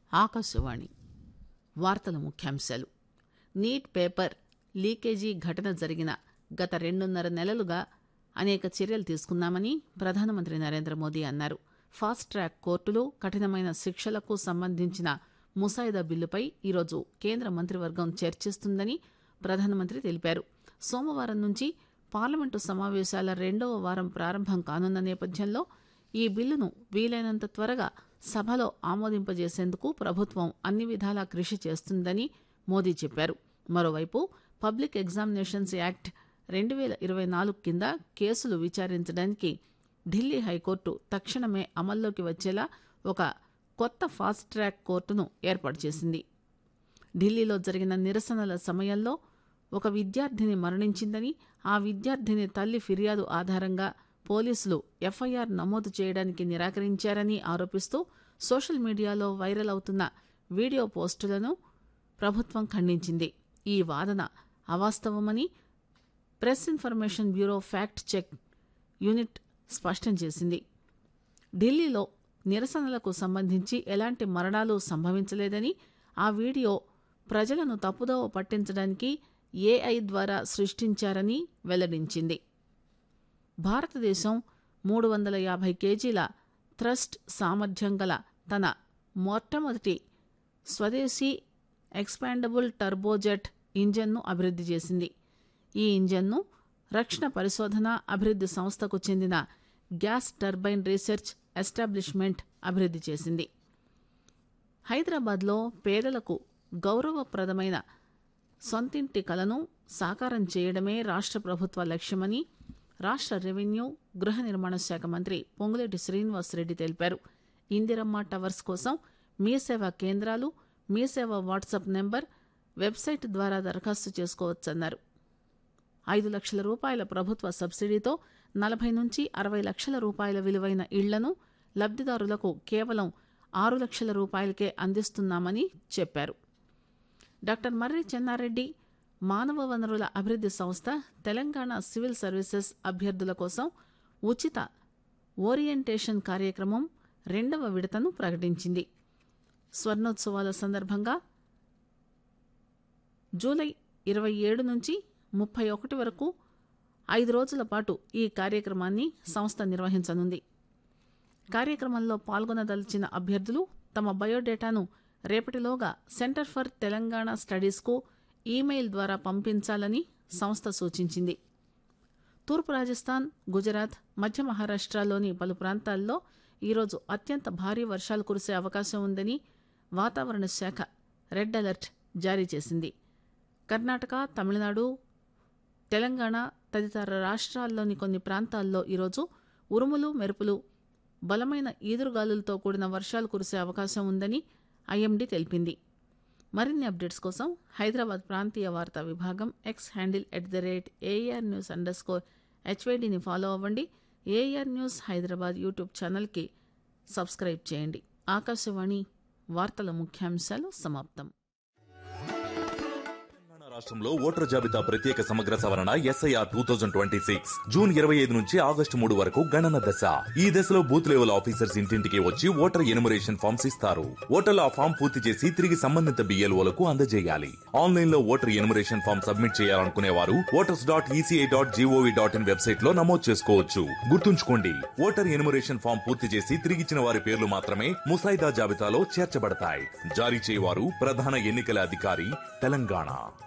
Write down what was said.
ఆకాశవాణి వార్తల ముఖ్యాంశాలు neat paper leakage ఘటన జరిగిన గత రెండున్నర నెలలుగా అనేక చర్యలు తీసుకున్నామని ప్రధానమంత్రి నరేంద్ర మోదీ అన్నారు ఫాస్ట్ ట్రాక్ కోర్టులు కఠినమైన శిక్షలకు సంబంధించిన ముసాయిదా బిల్లుపై ఈరోజు కేంద్ర మంత్రివర్గం చర్చిస్తుందని ప్రధానమంత్రి తెలిపారు సోమవారం నుంచి పార్లమెంటు సమావేశాల రెండవ వారం ప్రారంభం కానున్న నేపథ్యంలో ఈ బిల్లును వీలైనంత త్వరగా సభలో ఆమోదింపజేసేందుకు ప్రభుత్వం అన్ని విధాలా కృషి చేస్తుందని మోదీ చెప్పారు మరోవైపు పబ్లిక్ ఎగ్జామినేషన్స్ యాక్ట్ రెండు వేల ఇరవై నాలుగు కింద కేసులు విచారించడానికి ఢిల్లీ హైకోర్టు తక్షణమే అమల్లోకి వచ్చేలా ఒక కొత్త ఫాస్ట్ ట్రాక్ కోర్టును ఏర్పాటు చేసింది ఢిల్లీలో జరిగిన నిరసనల సమయంలో ఒక విద్యార్థిని మరణించిందని ఆ విద్యార్థిని తల్లి ఫిర్యాదు ఆధారంగా పోలీసులు ఎఫ్ఐఆర్ నమోదు చేయడానికి నిరాకరించారని ఆరోపిస్తూ సోషల్ మీడియాలో వైరల్ అవుతున్న వీడియో పోస్టులను ప్రభుత్వం ఖండించింది ఈ వాదన అవాస్తవమని press information bureau fact check unit స్పష్టం చేసింది ఢిల్లీలో నిరసనలకు సంబంధించి ఎలాంటి మరణాలు సంభవించలేదని ఆ వీడియో ప్రజలను తప్పుదోవ పట్టించడానికి ఏఐ ద్వారా సృష్టించారని వెల్లడించింది భారతదేశం మూడు వందల యాభై కేజీల థ్రస్ట్ సామర్థ్యం గల తన మొట్టమొదటి స్వదేశీ ఎక్స్పాండబుల్ టర్బోజెట్ ఇంజన్ను అభివృద్ధి చేసింది ఈ ఇంజన్ను రక్షణ పరిశోధన అభివృద్ధి సంస్థకు చెందిన గ్యాస్ టర్బైన్ రీసెర్చ్ ఎస్టాబ్లిష్మెంట్ అభివృద్ధి చేసింది హైదరాబాద్లో పేదలకు గౌరవప్రదమైన సొంతింటి కలను సాకారం చేయడమే రాష్ట్ర ప్రభుత్వ లక్ష్యమని రాష్ట్ర రెవెన్యూ గృహ నిర్మాణ శాఖ మంత్రి పొంగులేటి శ్రీనివాసరెడ్డి తెలిపారు ఇందిరమ్మ టవర్స్ కోసం మీ సేవా కేంద్రాలు మీ సేవ వాట్సాప్ నెంబర్ వెబ్సైట్ ద్వారా దరఖాస్తు చేసుకోవచ్చన్నారు ఐదు లక్షల రూపాయల ప్రభుత్వ సబ్సిడీతో నలభై నుంచి అరవై లక్షల రూపాయల విలువైన ఇళ్లను లబ్దిదారులకు కేవలం ఆరు లక్షల రూపాయలకే అందిస్తున్నామని చెప్పారు డాక్టర్ మర్రి చెన్నారెడ్డి మానవ వనరుల అభివృద్ధి సంస్థ తెలంగాణ సివిల్ సర్వీసెస్ అభ్యర్థుల కోసం ఉచిత ఓరియంటేషన్ కార్యక్రమం రెండవ విడతను ప్రకటించింది స్వర్ణోత్సవాల సందర్భంగా జూలై ఇరవై ఏడు నుంచి ముప్పై ఒకటి వరకు ఐదు రోజుల పాటు ఈ కార్యక్రమాన్ని సంస్థ నిర్వహించనుంది కార్యక్రమంలో పాల్గొనదలిచిన అభ్యర్థులు తమ బయోడేటాను రేపటిలోగా సెంటర్ ఫర్ తెలంగాణ స్టడీస్కు ఈమెయిల్ ద్వారా పంపించాలని సంస్థ సూచించింది తూర్పు రాజస్థాన్ గుజరాత్ మధ్య మహారాష్ట్రలోని పలు ప్రాంతాల్లో ఈరోజు అత్యంత భారీ వర్షాలు కురిసే అవకాశం ఉందని వాతావరణ శాఖ రెడ్ అలర్ట్ జారీ చేసింది కర్ణాటక తమిళనాడు తెలంగాణ తదితర రాష్ట్రాల్లోని కొన్ని ప్రాంతాల్లో ఈరోజు ఉరుములు మెరుపులు బలమైన ఈదురుగాలులతో కూడిన వర్షాలు కురిసే అవకాశం ఉందని ఐఎండీ తెలిపింది మరిన్ని అప్డేట్స్ కోసం హైదరాబాద్ ప్రాంతీయ వార్తా విభాగం X handle at the rate A R news underscore హెచ్వైడిని ఫాలో అవ్వండి ఏఆర్ న్యూస్ హైదరాబాద్ యూట్యూబ్ ఛానల్కి సబ్స్క్రైబ్ చేయండి ఆకాశవాణి వార్తల ముఖ్యాంశాలు సమాప్తం తెలంగాణ రాష్ట్రంలో ఓటర్ జాబితా ప్రత్యేక సమగ్ర సవరణ S I R two thousand twenty six June ఇరవై ఐదు నుంచి ఆగస్టు మూడు వరకు గణన దశ ఈ దశలో బూత్ లెవెల్ ఆఫీసర్స్ ఇంటింటికి వచ్చి ఓటర్ ఎనుమరేషన్ ఫామ్స్ ఇస్తారు ఓటర్లు ఆ ఫామ్ పూర్తి చేసి తిరిగి సంబంధిత బిఎల్ఓలకు అందజేయాలి ఆన్లైన్ లో ఓటర్ ఎనుమరేషన్ ఫామ్ సబ్మిట్ చేయాలనుకునే వారు voters dot E C I dot G O V dot in website లో నమోదు చేసుకోవచ్చు గుర్తుంచుకోండి ఓటర్ ఎనుమరేషన్ ఫామ్ పూర్తి చేసి తిరిగిచ్చిన వారి పేర్లు మాత్రమే ముసాయిదా జాబితాలో చేర్చబడతాయి జారీ చేయవారు ప్రధాన ఎన్నికల అధికారి తెలంగాణ